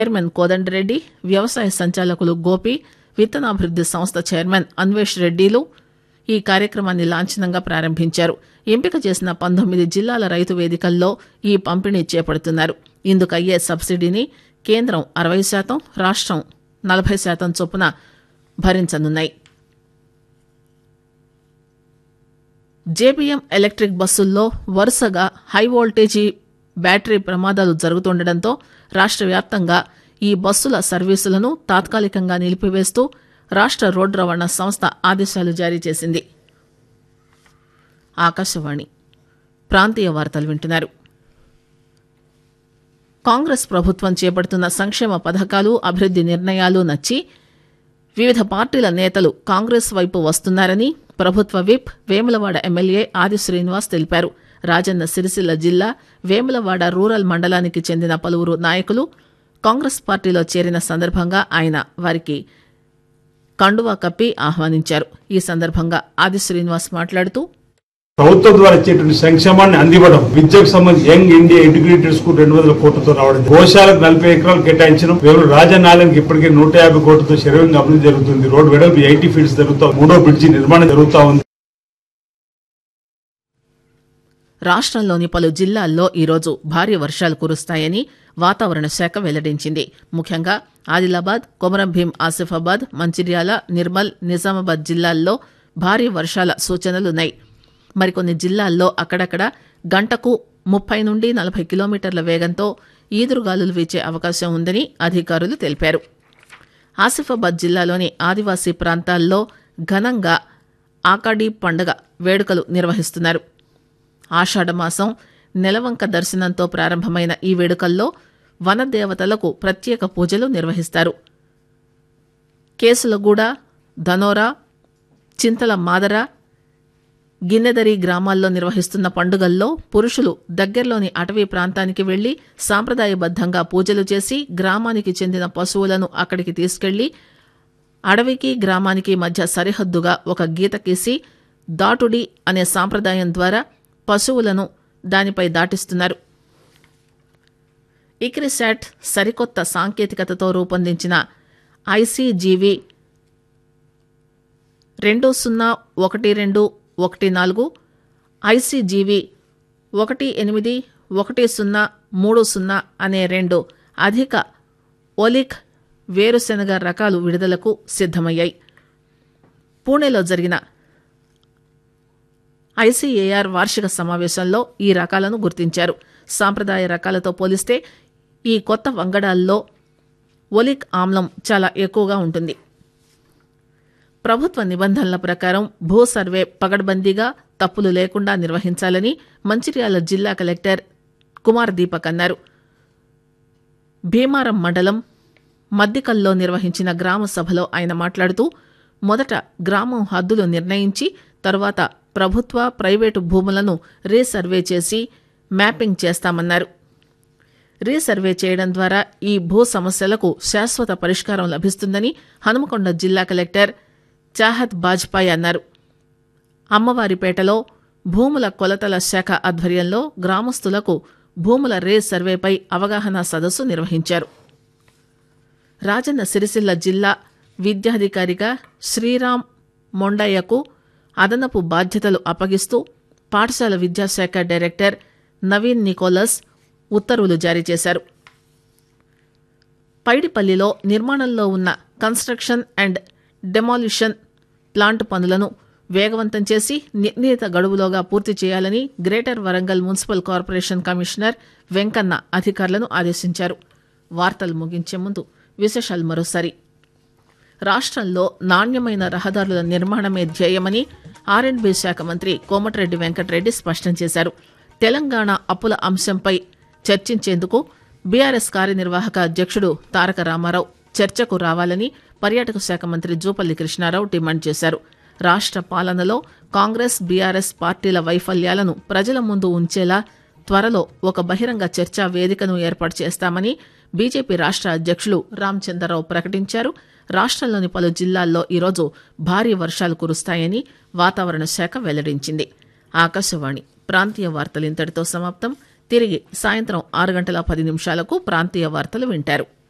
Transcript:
chairman Kodanda Reddy వ్యవసాయ సంచాలకులు గోపి విత్తనాభివృద్ది సంస్థ చైర్మన్ అన్వేష్ రెడ్డిలు ఈ కార్యక్రమాన్ని లాంఛనంగా ప్రారంభించారు ఎంపిక చేసిన పంతొమ్మిది జిల్లాల రైతు వేదికల్లో ఈ పంపిణీ చేపడుతున్నారు ఇందుకయ్యే సబ్సిడీని కేంద్రం అరవై శాతం రాష్టం నలభై శాతం చొప్పున భరించనున్నాయి జేబీఎం ఎలక్ట్రిక్ బస్సుల్లో వరుసగా హై వోల్టేజీ బ్యాటరీ ప్రమాదాలు జరుగుతుండటంతో రాష్ట్ర వ్యాప్తంగా ఈ బస్సుల సర్వీసులను తాత్కాలికంగా నిలిపివేస్తూ రాష్ట్ర రోడ్డు రవాణా సంస్థ ఆదేశాలు జారీ చేసింది ఆకాశవాణి ప్రాంతీయ వార్తలు వింటున్నారు కాంగ్రెస్ ప్రభుత్వం చేపడుతున్న సంక్షేమ పథకాలు అభివృద్ది నిర్ణయాలు నచ్చి వివిధ పార్టీల నేతలు కాంగ్రెస్ వైపు వస్తున్నారని ప్రభుత్వ విప్ వేములవాడ ఎమ్మెల్యే ఆది శ్రీనివాస్ తెలిపారు రాజన్న సిరిసిల్ల జిల్లా వేములవాడ రూరల్ మండలానికి చెందిన పలువురు నాయకులు కాంగ్రెస్ పార్టీలో చేరిన సందర్భంగా ఆయన వారికి కండువా కప్పి ఆహ్వానించారు ఈ సందర్భంగా ఆది శ్రీనివాస్ మాట్లాడుతూ ప్రభుత్వం ద్వారా ఇచ్చేటువంటి సంక్షేమాన్ని అందివ్వడం విద్యకు సంబంధించి యంగ్ ఇండియా ఇంటిగ్రేటెడ్ స్కూల్ రెండు వందల కోట్లతో రావడం గోశాలకు నలభై ఎకరాలు కేటాయించడం కేవలం రాజనాలయానికి ఇప్పటికే నూట యాభై కోట్లతో శరవేగంగా అభివృద్ధి జరుగుతుంది రోడ్ వెడల్పు ఎయిటీ ఫీట్స్ జరుగుతా మూడో బ్రిడ్జి నిర్మాణం జరుగుతా ఉంది రాష్ట్రంలోని పలు జిల్లాల్లో ఈరోజు భారీ వర్షాలు కురుస్తాయని వాతావరణ శాఖ వెల్లడించింది ముఖ్యంగా ఆదిలాబాద్ కొమరంభీం ఆసిఫాబాద్ మంచిర్యాల నిర్మల్ నిజామాబాద్ జిల్లాల్లో భారీ వర్షాల సూచనలున్నాయి మరికొన్ని జిల్లాల్లో అక్కడక్కడ గంటకు ముప్పై నుండి నలభై కిలోమీటర్ల వేగంతో ఈదురుగాలులు వీచే అవకాశం ఉందని అధికారులు తెలిపారు ఆసిఫాబాద్ జిల్లాలోని ఆదివాసీ ప్రాంతాల్లో ఘనంగా ఆకాడీ పండుగ వేడుకలు నిర్వహిస్తున్నారు ఆషాఢమాసం నెలవంక దర్శనంతో ప్రారంభమైన ఈ వేడుకల్లో వనదేవతలకు ప్రత్యేక పూజలు నిర్వహిస్తారు కేసులగూడ ధనోరా చింతల మాదర గిన్నెదరి గ్రామాల్లో నిర్వహిస్తున్న పండుగల్లో పురుషులు దగ్గరలోని అటవీ ప్రాంతానికి వెళ్లి సాంప్రదాయబద్దంగా పూజలు చేసి గ్రామానికి చెందిన పశువులను అక్కడికి తీసుకెళ్లి అడవికి గ్రామానికి మధ్య సరిహద్దుగా ఒక గీత గీసి దాటుడి అనే సాంప్రదాయం ద్వారా పశువులను దానిపై దాటిస్తున్నారు ఇక్రిశాట్ సరికొత్త సాంకేతికతతో రూపొందించిన ఐసీజీవీ రెండు సున్నా ఒకటి రెండు ఒకటి నాలుగు ఐసీజీవీ ఒకటి ఎనిమిది ఒకటి సున్నా మూడు సున్నా అనే రెండు అధిక ఒలిక్ వేరుశెనగ రకాలు విడుదలకు సిద్దమయ్యాయి పూణేలో జరిగిన ఐసీఏఆర్ వార్షిక సమావేశంలో ఈ రకాలను గుర్తించారు సాంప్రదాయ రకాలతో పోలిస్తే ఈ కొత్త వంగడాల్లో ఒలిక్ ఆమ్లం చాలా ఎక్కువగా ఉంటుంది ప్రభుత్వ నిబంధనల ప్రకారం భూ సర్వే పగడ్బందీగా తప్పులు లేకుండా నిర్వహించాలని మంచిర్యాల జిల్లా కలెక్టర్ కుమార్ దీపక్ అన్నారు భీమారం మండలం మద్దికల్లో నిర్వహించిన గ్రామ సభలో ఆయన మాట్లాడుతూ మొదట గ్రామం హద్దులు నిర్ణయించి తరువాత ప్రభుత్వ ప్రైవేటు భూములను రీసర్వే చేసి మ్యాపింగ్ చేస్తామన్నారు రీసర్వే చేయడం ద్వారా ఈ భూ సమస్యలకు శాశ్వత పరిష్కారం లభిస్తుందని హనుమకొండ జిల్లా కలెక్టర్ చాహత్ బాజ్పాయ్ అన్నారు అమ్మవారిపేటలో భూముల కొలతల శాఖ ఆధ్వర్యంలో గ్రామస్తులకు భూముల రే సర్వేపై అవగాహన సదస్సు నిర్వహించారు రాజన్న సిరిసిల్ల జిల్లా విద్యాధికారిగా శ్రీరామ్ మొండయ్యకు అదనపు బాధ్యతలు అప్పగిస్తూ పాఠశాల విద్యాశాఖ డైరెక్టర్ నవీన్ నికోలస్ ఉత్తర్వులు జారీ చేశారు పైడిపల్లిలో నిర్మాణంలో ఉన్న కన్స్ట్రక్షన్ అండ్ డెమాలిషన్ ప్లాంట్ పనులను వేగవంతం చేసి నిర్ణీత గడువులోగా పూర్తి చేయాలని greater Warangal municipal corporation commissioner Venkanna అధికారులను ఆదేశించారు వార్తలు ముగించే ముందు విశేషాలు మరోసారి రాష్ట్రంలో నాణ్యమైన రహదారుల నిర్మాణమే ధ్యేయమని ఆర్ఎండ్బీ శాఖ మంత్రి కోమటిరెడ్డి వెంకటరెడ్డి స్పష్టం చేశారు తెలంగాణ అప్పుల అంశంపై చర్చించేందుకు బీఆర్ఎస్ కార్యనిర్వాహక అధ్యక్షుడు తారక రామారావు చర్చకు రావాలని పర్యాటక శాఖ మంత్రి జూపల్లి కృష్ణారావు డిమాండ్ చేశారు రాష్ట్ర పాలనలో కాంగ్రెస్ బీఆర్ఎస్ పార్టీల వైఫల్యాలను ప్రజల ముందు ఉంచేలా త్వరలో ఒక బహిరంగ చర్చా వేదికను ఏర్పాటు చేస్తామని బీజేపీ రాష్ట్ర అధ్యక్షులు రామచంద్రరావు ప్రకటించారు రాష్ట్రంలోని పలు జిల్లాల్లో ఈరోజు భారీ వర్షాలు కురుస్తాయని వాతావరణ శాఖ వెల్లడించింది ఆకాశవాణి ప్రాంతీయ వార్తలు ఇంతటితో సమాప్తం తిరిగి సాయంత్రం ఆరు గంటల పది నిమిషాలకు ప్రాంతీయ వార్తలు వింటారు